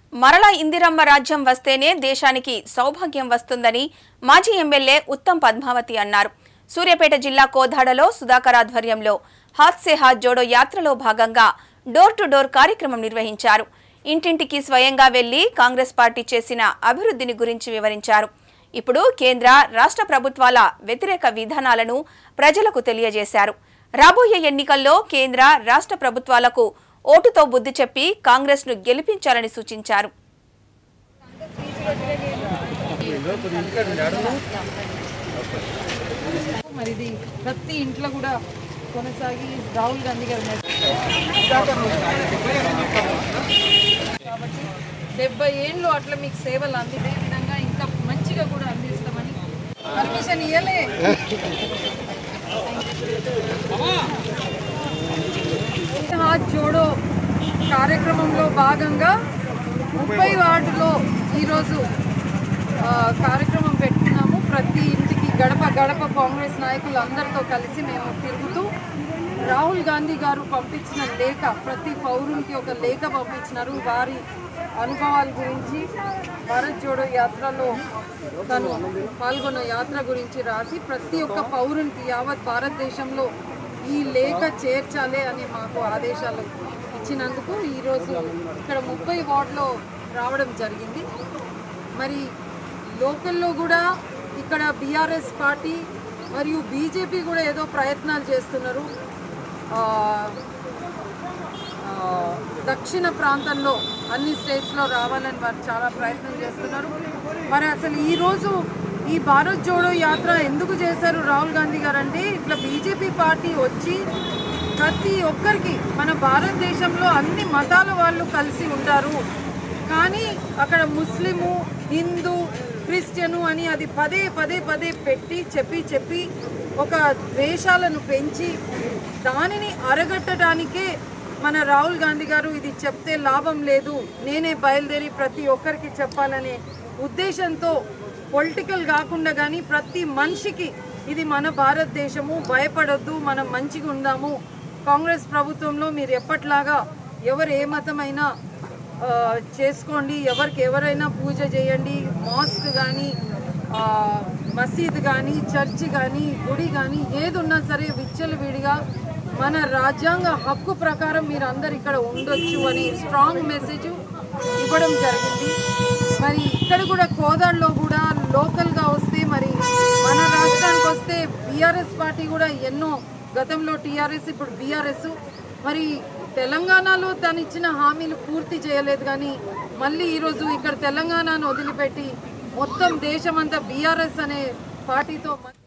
మరలా ఇందిరమ్మ రాజ్యం వస్తేనే దేశానికి సౌభాగ్యం వస్తుందని మాజీ ఎమ్మెల్యే ఉత్తమ్ పద్మావతి అన్నారు సూర్యాపేట జిల్లా కోదాడలో సుధాకర్ ఆధ్వర్యంలో హాత్ సే హాత్ జోడో యాత్రలో భాగంగా డోర్ టు డోర్ కార్యక్రమం నిర్వహించారు ఇంటింటికి స్వయంగా వెళ్లి కాంగ్రెస్ పార్టీ చేసిన అభివృద్ధిని గురించి వివరించారు ఇప్పుడు కేంద్ర రాష్ట్ర ప్రభుత్వాల వ్యతిరేక విధానాలను ప్రజలకు తెలియజేశారు రాబోయే ఎన్నికల్లో కేంద్ర రాష్ట్ర ప్రభుత్వాలకు ఓటుతో బుద్ధి చెప్పి కాంగ్రెస్ను గెలిపించాలని సూచించారు మరి ఇది ప్రతి ఇంట్లో కూడా కొనసాగి రాహుల్ గాంధీ గారు కాబట్టి డెబ్బై ఏళ్ళు అట్లా మీకు సేవలు అందిదే విధంగా ఇంకా మంచిగా కూడా అందిస్తామని పర్మిషన్ ఇవ్వలే హాత్ జోడో కార్యక్రమంలో భాగంగా ముప్పై వార్డులో ఈరోజు ఆ, కార్యక్రమం పెట్టుకున్నాము ప్రతి ఇంటికి గడప గడప కాంగ్రెస్ నాయకులు అందరితో కలిసి మేము తిరుగుతూ రాహుల్ గాంధీ గారు పంపించిన లేఖ ప్రతి పౌరునికి ఒక లేఖ పంపించినారు వారి అనుభవాల గురించి భారత్ జోడో యాత్రలో తను పాల్గొన్న యాత్ర గురించి రాసి ప్రతి ఒక్క పౌరునికి యావత్ భారతదేశంలో ఈ లేఖ చేర్చాలి అని మాకు ఆదేశాలు ఇచ్చినందుకు ఈరోజు ఇక్కడ ముప్పై వార్డులో రావడం జరిగింది మరి లోకల్లో కూడా ఇక్కడ బీఆర్ఎస్ పార్టీ మరియు బీజేపీ కూడా ఏదో ప్రయత్నాలు చేస్తున్నారు ఆ, ఆ, దక్షిణ ప్రాంతంలో అన్ని స్టేట్స్లో రావాలని వారు చాలా ప్రయత్నం చేస్తున్నారు మరి అసలు ఈరోజు ఈ భారత్ జోడో యాత్ర ఎందుకు చేశారు రాహుల్ గాంధీ గారు అంటే ఇట్లా బీజేపీ పార్టీ వచ్చి ప్రతి ఒక్కరికి మన భారతదేశంలో అన్ని మతాల వాళ్ళు కలిసి ఉంటారు కానీ అక్కడ ముస్లిము హిందూ క్రిస్టియను అని అది పదే పదే పదే పెట్టి చెప్పి చెప్పి ఒక ద్వేషాలను పెంచి దానిని అరగట్టడానికే మన రాహుల్ గాంధీ గారు ఇది చెప్తే లాభం లేదు నేనే బయలుదేరి ప్రతి ఒక్కరికి చెప్పాలనే ఉద్దేశంతో పొలిటికల్ కాకుండా కానీ ప్రతి మనిషికి ఇది మన భారతదేశము భయపడొద్దు మనం మంచిగా ఉందాము కాంగ్రెస్ ప్రభుత్వంలో మీరు ఎప్పట్లాగా ఎవరు ఏ మతమైనా ఆ, చేసుకోండి ఎవరికి ఎవరైనా పూజ చేయండి మాస్క్ కానీ మసీద్ కానీ చర్చ్ కానీ గుడి కానీ ఏది ఉన్నా సరే విచ్చలవిడిగా మన రాజ్యాంగ హక్కు ప్రకారం మీరు అందరు ఇక్కడ ఉండొచ్చు అని స్ట్రాంగ్ మెసేజ్ ఇవ్వడం జరిగింది మరి ఇక్కడ కూడా కోదాడులో కూడా లోకల్గా వస్తే మరి మన రాష్ట్రానికి వస్తే బీఆర్ఎస్ పార్టీ కూడా ఎన్నో గతంలో టీఆర్ఎస్ ఇప్పుడు బీఆర్ఎస్ మరి తెలంగాణలో తను ఇచ్చిన హామీలు పూర్తి చేయలేదు కానీ మళ్ళీ ఈరోజు ఇక్కడ తెలంగాణను వదిలిపెట్టి మొత్తం దేశమంతా బీఆర్ఎస్ అనే పార్టీతో